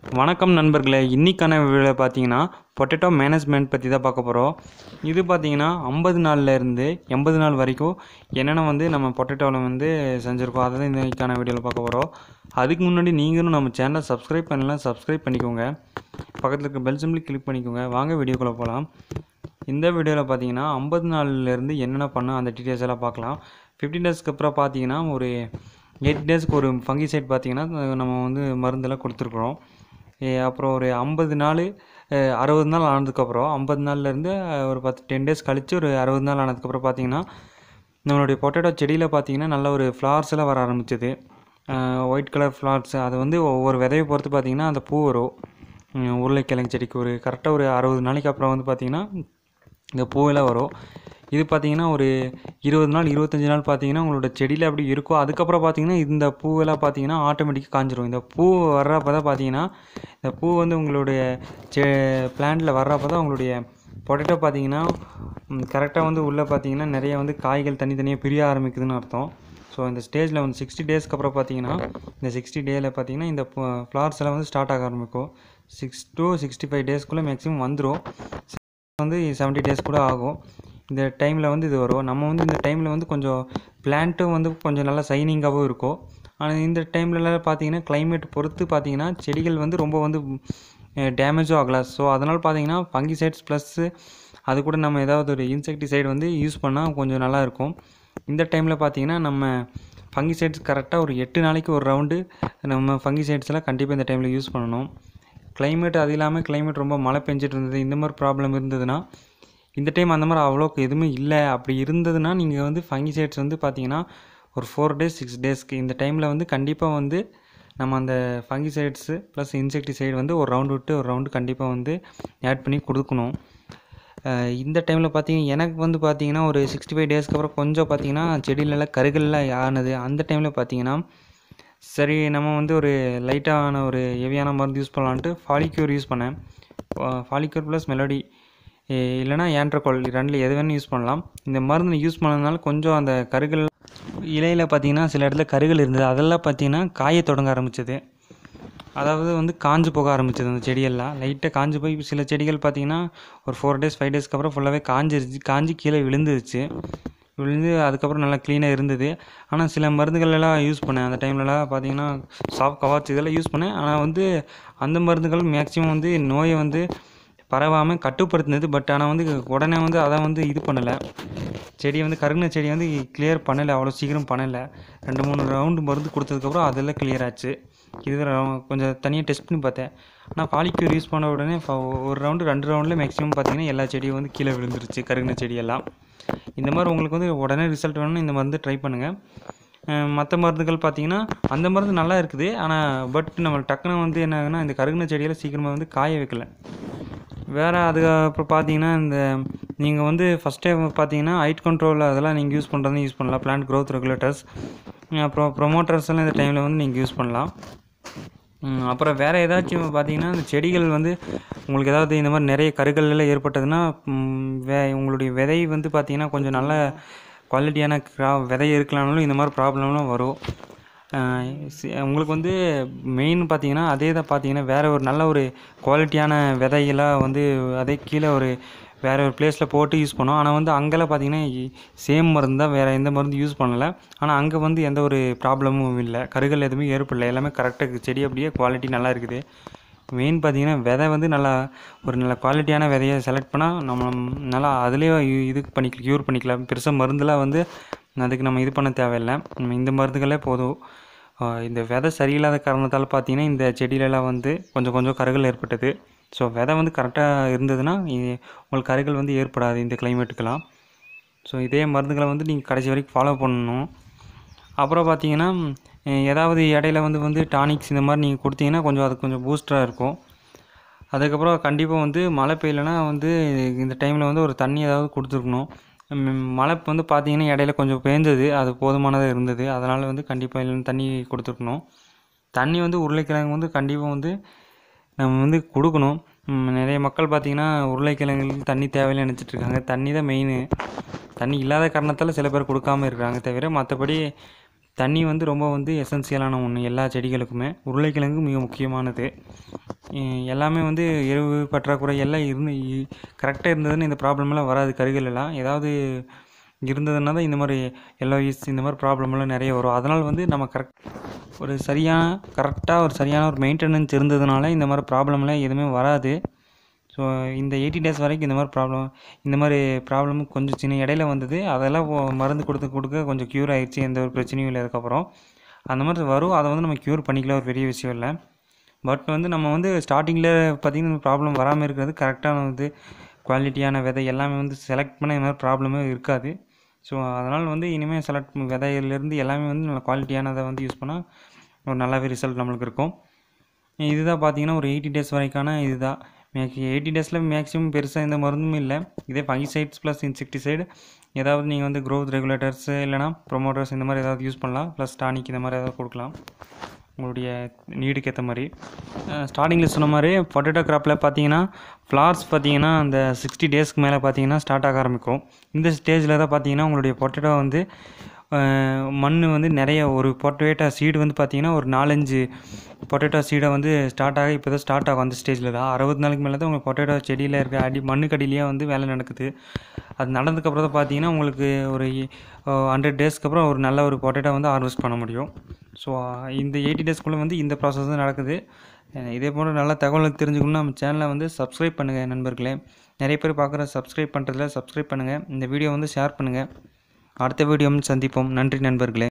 வணக்கம் நண்பர்களே இன்றைக்கான வீடியோ பார்த்தீங்கன்னா பொட்டேட்டோ மேனேஜ்மெண்ட் பற்றி தான் பார்க்க போகிறோம் இது பார்த்தீங்கன்னா ஐம்பது நாள்லேருந்து எண்பது நாள் வரைக்கும் என்னென்ன வந்து நம்ம பொட்டேட்டோவில் வந்து செஞ்சுருக்கோம் அதை தான் இன்றைக்கான வீடியோவில் பார்க்க போகிறோம் அதுக்கு முன்னாடி நீங்களும் நம்ம சேனலை சப்ஸ்கிரைப் பண்ணலாம் சப்ஸ்கிரைப் பண்ணிக்கோங்க பக்கத்தில் இருக்க பெல் சிம்பிளி கிளிக் பண்ணிக்கோங்க வாங்க வீடியோக்குள்ளே போகலாம் இந்த வீடியோவில் பார்த்தீங்கன்னா ஐம்பது நாள்லேருந்து என்னென்ன பண்ணோம் அந்த டீட்டெயில்ஸ் எல்லாம் பார்க்கலாம் ஃபிஃப்டீன் டேஸ்க்கு அப்புறம் பார்த்தீங்கன்னா ஒரு எயிட் டேஸ்க்கு ஒரு ஃபங்கிசைட் பார்த்தீங்கன்னா நம்ம வந்து மருந்தெல்லாம் கொடுத்துருக்குறோம் ஏ, அப்புறம் ஒரு ஐம்பது நாள் அறுபது நாள் ஆனதுக்கப்புறம் ஐம்பது நாள்லேருந்து ஒரு பத்து டென் டேஸ் கழித்து ஒரு அறுபது நாள் ஆனதுக்கப்புறம் பார்த்தீங்கன்னா நம்மளுடைய பொட்டேட்டோ செடியில் பார்த்தீங்கன்னா நல்ல ஒரு ஃப்ளவர்ஸ் எல்லாம் வர ஆரம்பிச்சது ஒயிட் கலர் ஃப்ளவர்ஸ் அது வந்து ஒவ்வொரு விதையை பொறுத்து பார்த்தீங்கன்னா அந்த பூ வரும் உம், உருளைக்கிழங்கு செடிக்கு ஒரு கரெக்டாக ஒரு அறுபது நாளைக்கு அப்புறம் வந்து பார்த்தீங்கன்னா இந்த பூவெல்லாம் வரும் இது பார்த்தீங்கன்னா ஒரு இருபது நாள் இருபத்தஞ்சி நாள் பார்த்தீங்கன்னா உங்களோட செடியில் அப்படி இருக்கும் அதுக்கப்புறம் பார்த்தீங்கன்னா இந்த பூவெல்லாம் பார்த்தீங்கன்னா ஆட்டோமேட்டிக்காக காஞ்சிரும் இந்த பூ வர்றப்ப தான் பார்த்தீங்கன்னா இந்த பூ வந்து உங்களுடைய செ பிளான்ட்டில் வர்றப்ப தான் உங்களுடைய பொட்டேட்டோ பார்த்தீங்கன்னா கரெக்டாக வந்து உள்ளே பார்த்தீங்கன்னா நிறைய வந்து காய்கள் தனித்தனியாக பிரிய ஆரம்பிக்குதுன்னு அர்த்தம் ஸோ இந்த ஸ்டேஜில் வந்து சிக்ஸ்டி டேஸ்க்கு அப்புறம் பார்த்தீங்கன்னா இந்த சிக்ஸ்டி டேயில் பார்த்தீங்கன்னா இந்த ஃப்ளவர்ஸ் எல்லாம் வந்து ஸ்டார்ட் ஆக ஆரம்பிக்கும் சிக்ஸ் to சிக்ஸ்டி ஃபைவ் டேஸ்க்குள்ளே மேக்ஸிமம் வந்துடும் வந்து செவன்ட்டி டேஸ் கூட ஆகும் இந்த டைமில் வந்து இது வரும் நம்ம வந்து இந்த டைமில் வந்து கொஞ்சம் பிளான்ட்டும் வந்து கொஞ்சம் நல்லா சைனிங்காகவும் இருக்கும் ஆனால் இந்த டைம்லலாம் பார்த்தீங்கன்னா climate பொறுத்து பார்த்தீங்கன்னா செடிகள் வந்து ரொம்ப வந்து டேமேஜும் ஆகலாம் ஸோ அதனால் பார்த்தீங்கன்னா ஃபங்கிசைட்ஸ் ப்ளஸ்ஸு அது கூட நம்ம ஏதாவது ஒரு இன்செக்டிசைடு வந்து யூஸ் பண்ணால் கொஞ்சம் நல்லா இருக்கும் இந்த டைமில் பார்த்தீங்கன்னா நம்ம ஃபங்கிசைட்ஸ் கரெக்டாக ஒரு எட்டு நாளைக்கு ஒரு ரவுண்டு நம்ம ஃபங்கிசைட்ஸ் எல்லாம் கண்டிப்பாக இந்த டைமில் யூஸ் பண்ணணும் climate அது இல்லாமல் climate ரொம்ப மழை பெஞ்சிட்டு இருந்தது இந்த மாதிரி ப்ராப்ளம் இருந்ததுன்னா இந்த டைம் அந்த மாதிரி அவ்வளோக்கு எதுவுமே இல்லை அப்படி இருந்ததுன்னா நீங்கள் வந்து ஃபங்கிசைட்ஸ் வந்து பார்த்தீங்கன்னா ஒரு ஃபோர் டேஸ் சிக்ஸ் டேஸ்க்கு இந்த டைமில் வந்து கண்டிப்பாக வந்து நம்ம அந்த ஃபங்கிசைட்ஸு ப்ளஸ் இன்செக்டிசைடு வந்து ஒரு ரவுண்டு விட்டு ஒரு ரவுண்டு கண்டிப்பாக வந்து ஆட் பண்ணி கொடுக்கணும் அஹ் இந்த டைமில் பார்த்தீங்கன்னா எனக்கு வந்து பார்த்தீங்கன்னா ஒரு சிக்ஸ்டி ஃபைவ் டேஸ்க்கு அப்புறம் கொஞ்சம் பார்த்தீங்கன்னா செடியிலலாம் கருகல்லாம் ஆனது அந்த டைமில் பார்த்தீங்கன்னா சரி நம்ம வந்து ஒரு லைட்டான ஒரு ஹெவியான மருந்து யூஸ் பண்ணலான்ட்டு ஃபாலிக்யூர் யூஸ் பண்ணேன் ஃபாலிக்யூர் ப்ளஸ் மெலடி இல்லைனா ஏன்ட்ரகோல் ரெண்டில் எது வேணும் யூஸ் பண்ணலாம் இந்த மருந்து யூஸ் பண்ணதுனால கொஞ்சம் அந்த கருகள் இலையில் பார்த்தீங்கன்னா சில இடத்துல கருகள் இருந்தது அதெல்லாம் பார்த்தீங்கன்னா காய தொடங்க ஆரம்பிச்சது அதாவது வந்து காஞ்சு போக ஆரம்பிச்சது அந்த செடியெல்லாம் லைட்டாக காஞ்சு போய் சில செடிகள் பார்த்தீங்கன்னா ஒரு ஃபோர் டேஸ் ஃபைவ் டேஸ்க்கு அப்புறம் ஃபுல்லாகவே காஞ்சிருச்சு காஞ்சி கீழே விழுந்துருச்சு விழுந்து அதுக்கப்புறம் நல்லா க்ளீனாக இருந்தது ஆனால் சில மருந்துகள் எல்லாம் யூஸ் பண்ணேன் அந்த டைம்லலாம் பார்த்தீங்கன்னா சாஃப்ட் கவாச் இதெல்லாம் யூஸ் பண்ணேன் ஆனால் வந்து அந்த மருந்துகள் மேக்ஸிமம் வந்து நோயை வந்து பரவாமல் கட்டுப்படுத்தினது பட் ஆனால் வந்து உடனே வந்து அதை வந்து இது பண்ணலை செடியை வந்து கருங்கின செடியை வந்து கிளியர் பண்ணலை அவ்வளோ சீக்கிரம் பண்ணலை ரெண்டு மூணு ரவுண்டு மருந்து கொடுத்ததுக்கப்புறம் அதெல்லாம் கிளியர் ஆச்சு இது வேற கொஞ்சம் தனியாக டெஸ்ட் பண்ணி பார்த்தேன் ஆனால் பாலிக்யூர் யூஸ் பண்ண உடனே ஃப- ஒரு ரவுண்டு ரெண்டு ரவுண்டில் மேக்ஸிமம் பார்த்தீங்கன்னா எல்லா செடியும் வந்து கீழே விழுந்துருச்சு கருங்கின செடியெல்லாம் இந்த மாதிரி உங்களுக்கு வந்து உடனே ரிசல்ட் வேணும்னா இந்த மருந்து ட்ரை பண்ணுங்கள் மற்ற மருந்துகள் பார்த்தீங்கன்னா அந்த மருந்து நல்லா இருக்குது ஆனால் பட் நம்ம டக்குன்னு வந்து என்ன ஆகுதுன்னா இந்த கருகின செடியெல்லாம் சீக்கிரமாக வந்து காய வைக்கல வேறு அதுக்கப்புறம் பார்த்தீங்கன்னா இந்த நீங்கள் வந்து ஃபஸ்ட்டே பார்த்தீங்கன்னா ஹைட் கண்ட்ரோல் அதெல்லாம் நீங்கள் யூஸ் பண்ணுறது யூஸ் பண்ணலாம் பிளான்ட் growth ரெகுலேட்டர்ஸ் அப்புறம் ப்ரொமோட்டர்ஸ் எல்லாம் இந்த டைமில் வந்து நீங்கள் யூஸ் பண்ணலாம் ம், அப்புறம் வேறு ஏதாச்சும் பார்த்தீங்கன்னா இந்த செடிகள் வந்து உங்களுக்கு ஏதாவது இந்த மாதிரி நிறைய கருகள் எல்லாம் ஏற்பட்டதுன்னா ம், வே உங்களுடைய விதை வந்து பார்த்தீங்கன்னா கொஞ்சம் நல்ல குவாலிட்டியான கிரா விதை இருக்கலாம்னாலும் இந்த மாதிரி ப்ராப்ளம்லாம் வரும் அஹ் சி- உங்களுக்கு வந்து மெயின் பார்த்தீங்கன்னா அதே தான் பார்த்தீங்கன்னா வேறு ஒரு நல்ல ஒரு குவாலிட்டியான விதையெல்லாம் வந்து அதே கீழே ஒரு வேறு ஒரு பிளேஸில் போட்டு யூஸ் பண்ணோம் ஆனால் வந்து அங்கெல்லாம் பார்த்தீங்கன்னா சேம் மருந்து தான் வேறு எந்த மருந்து யூஸ் பண்ணலை ஆனால் அங்கே வந்து எந்த ஒரு ப்ராப்ளமும் இல்லை கருகள் எதுவுமே ஏற்படல எல்லாமே கரெக்டாக செடி அப்படியே குவாலிட்டி நல்லா இருக்குது மெயின் பார்த்தீங்கன்னா விதை வந்து நல்லா ஒரு நல்ல குவாலிட்டியான விதையை செலக்ட் பண்ணால் நம்ம நல்லா அதுலேயே இது பண்ணிக்கலாம் க்யூர் பண்ணிக்கலாம் பெருசாக மருந்துலாம் வந்து அதுக்கு நம்ம இது பண்ண தேவையில்லை நம்ம இந்த மருந்துகளே போதும் ஆஹ் இந்த விதை சரியில்லாத காரணத்தால் பார்த்தீங்கன்னா இந்த செடியிலலாம் வந்து கொஞ்சம் கொஞ்சம் கருகள் ஏற்பட்டது ஸோ விதை வந்து கரெக்டாக இருந்ததுன்னா இ- உங்களுக்கு கருகள் வந்து ஏற்படாது இந்த கிளைமேட்டுக்கெல்லாம் ஸோ இதே மருந்துகளை வந்து நீங்கள் கடைசி வரைக்கும் ஃபாலோ பண்ணணும் அப்புறம் பார்த்தீங்கன்னா ம், ஏதாவது இடையில வந்து வந்து டானிக்ஸ் இந்த மாதிரி நீங்கள் கொடுத்தீங்கன்னா கொஞ்சம் அது கொஞ்சம் பூஸ்டராக இருக்கும் அதுக்கப்புறம் கண்டிப்பாக வந்து மழை பெய்யலைன்னா வந்து இந்த டைமில் வந்து ஒரு தண்ணி ஏதாவது கொடுத்துருக்கணும் ம், மழை வந்து பார்த்தீங்கன்னா இடையில கொஞ்சம் பேஞ்சது அது போதுமானதாக இருந்தது அதனால் வந்து கண்டிப்பாக இல்லைன்னு தண்ணி கொடுத்துருக்கணும் தண்ணி வந்து உருளைக்கிழங்கு வந்து கண்டிப்பாக வந்து நம்ம வந்து கொடுக்கணும் ம், நிறைய மக்கள் பார்த்தீங்கன்னா உருளைக்கிழங்குக்கு தண்ணி தேவையில்லை நினச்சிட்டு இருக்காங்க தண்ணி தான் மெயின் தண்ணி இல்லாத காரணத்தால் சில பேர் கொடுக்காம இருக்காங்க தவிர மற்றபடி தண்ணி வந்து ரொம்ப வந்து எசென்சியலான ஒன்று எல்லா செடிகளுக்குமே உருளைக்கிழங்கு மிக முக்கியமானது இ- எல்லாமே வந்து எருவு பற்றாக்குறை எல்லாம் இருந்து கரெக்டாக இருந்ததுன்னு இந்த ப்ராப்ளம்லாம் வராது கருகள் எல்லாம் ஏதாவது இருந்ததுன்னா தான் இந்த மாதிரி எல்ஓஇஸ் இந்த மாதிரி ப்ராப்ளம்லாம் நிறைய வரும் அதனால் வந்து நம்ம கரெக்ட் ஒரு சரியான கரெக்டாக ஒரு சரியான ஒரு மெயின்டெனன்ஸ் இருந்ததுனால இந்த மாதிரி ப்ராப்ளம்லாம் எதுவுமே வராது ஸோ இந்த எயிட்டி டேஸ் வரைக்கும் இந்த மாதிரி ப்ராப்ளம் இந்த மாதிரி ப்ராப்ளம் கொஞ்சம் சின்ன இடையில வந்தது அதெல்லாம் ஒ- மருந்து கொடுத்து கொடுக்க கொஞ்சம் க்யூர் ஆயிடுச்சு எந்த ஒரு பிரச்சனையும் இல்லை அதுக்கப்புறம் அந்த மாதிரி வரும் அதை வந்து நம்ம க்யூர் பண்ணிக்கலாம் ஒரு பெரிய விஷயம் இல்லை பட் வந்து நம்ம வந்து ஸ்டார்டிங்கில் பார்த்திங்கன்னா ப்ராப்ளம் வராமல் இருக்கிறது கரெக்டான வந்து குவாலிட்டியான விதை எல்லாமே வந்து செலக்ட் பண்ண இந்த மாதிரி ப்ராப்ளமே இருக்காது ஸோ அதனால் வந்து இனிமேல் செலக்ட் விதையிலேருந்து எல்லாமே வந்து நல்ல குவாலிட்டியானதை வந்து யூஸ் பண்ணால் ஒரு நல்லாவே ரிசல்ட் நம்மளுக்கு இருக்கும் இதுதான் பார்த்தீங்கன்னா ஒரு எயிட்டி டேஸ் வரைக்கான இதுதான் மேக்ஸி எயிட்டி டேஸில் மேக்ஸிமம் பெருசாக எந்த மருந்தும் இல்லை இதே ஃபங்கிசைட்ஸ் ப்ளஸ் இன்செக்டிசைடு ஏதாவது நீங்கள் வந்து க்ரோத் ரெகுலேட்டர்ஸ் இல்லைனா ப்ரொமோட்டர்ஸ் இந்த மாதிரி ஏதாவது யூஸ் பண்ணலாம் ப்ளஸ் டானிக் இந்த மாதிரி ஏதாவது கொடுக்கலாம் உங்களுடைய நீடுக்கு ஏற்ற மாதிரி ஸ்டார்டிங்கில் சொன்ன மாதிரி பொட்டேட்டோ கிராப்பில் பார்த்தீங்கன்னா ஃப்ளார்ஸ் பார்த்தீங்கன்னா அந்த சிக்ஸ்டி டேஸ்க்கு மேலே பார்த்தீங்கன்னா ஸ்டார்ட் ஆக ஆரம்பிக்கும் இந்த ஸ்டேஜில் தான் பார்த்தீங்கன்னா உங்களுடைய பொட்டேட்டோ வந்து மண் வந்து நிறைய ஒரு பொட்டேட்டோ சீடு வந்து பார்த்தீங்கன்னா ஒரு நாலஞ்சு பொட்டேட்டோ சீடை வந்து ஸ்டார்ட் ஆக இப்போ தான் ஸ்டார்ட் ஆகும் அந்த ஸ்டேஜில் தான் அறுபது நாளைக்கு மேலே தான் உங்கள் பொட்டேட்டோ செடியில் இருக்க அடி மண்ணுக்கடியிலேயே வந்து வேலை நடக்குது அது நடந்ததுக்கப்புறம் தான் பார்த்தீங்கன்னா உங்களுக்கு ஒரு ஹண்ட்ரட் டேஸ்க்கு அப்புறம் ஒரு நல்ல ஒரு பொட்டேட்டோ வந்து ஹார்வெஸ்ட் பண்ண முடியும் ஸோ இந்த எயிட்டி டேஸ்க்குள்ளே வந்து இந்த ப்ராசஸ் தான் நடக்குது அஹ் இதே போன்ற நல்ல தகவல் தெரிஞ்சுக்கணும்னா நம்ம சேனலை வந்து சப்ஸ்கிரைப் பண்ணுங்கள் நண்பர்களே நிறைய பேர் பார்க்குற சப்ஸ்கிரைப் பண்ணுறதுல சப்ஸ்கிரைப் பண்ணுங்கள் இந்த வீடியோ வந்து ஷேர் பண்ணுங்கள் அடுத்த வீடியோ சந்திப்போம் நன்றி நண்பர்களே